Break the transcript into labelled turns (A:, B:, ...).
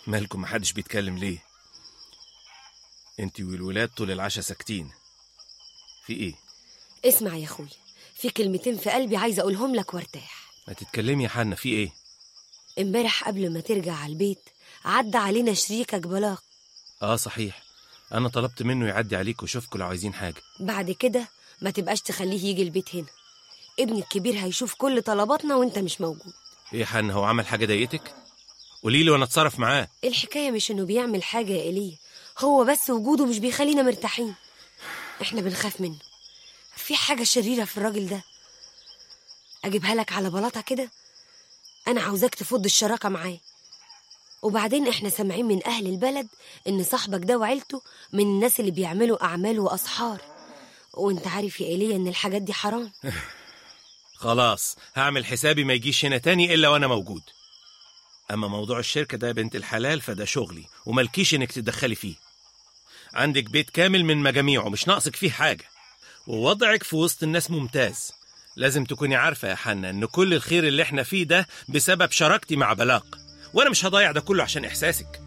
A: مالكم محدش بيتكلم ليه انت والولاد طول العشاء ساكتين في ايه
B: اسمع يا اخويا في كلمتين في قلبي عايزه اقولهم لك وارتاح
A: ما تتكلمي يا حنا في ايه
B: امبارح قبل ما ترجع على البيت عدى علينا شريكك بلاغ
A: اه صحيح انا طلبت منه يعدي عليك ويشوفكوا لو عايزين حاجه
B: بعد كده ما تبقاش تخليه يجي البيت هنا ابني الكبير هيشوف كل طلباتنا وانت مش موجود
A: ايه يا حنا هو عمل حاجه ضايقتك قولي لي وانا اتصرف معاه
B: الحكايه مش انه بيعمل حاجه يا ايليا هو بس وجوده مش بيخلينا مرتاحين احنا بنخاف منه في حاجه شريره في الراجل ده اجيبها لك على بلاطه كده انا عاوزاك تفض الشراكه معاه وبعدين احنا سامعين من اهل البلد ان صاحبك ده وعيلته من الناس اللي بيعملوا اعمال واسحار وانت عارف يا ايليا ان الحاجات دي حرام
A: خلاص هعمل حسابي ما يجيش هنا تاني الا وانا موجود اما موضوع الشركه ده يا بنت الحلال فده شغلي وملكيش انك تتدخلي فيه عندك بيت كامل من مجاميعه مش ناقصك فيه حاجه ووضعك في وسط الناس ممتاز لازم تكوني عارفه يا حنا ان كل الخير اللي احنا فيه ده بسبب شراكتي مع بلاق وانا مش هضيع ده كله عشان احساسك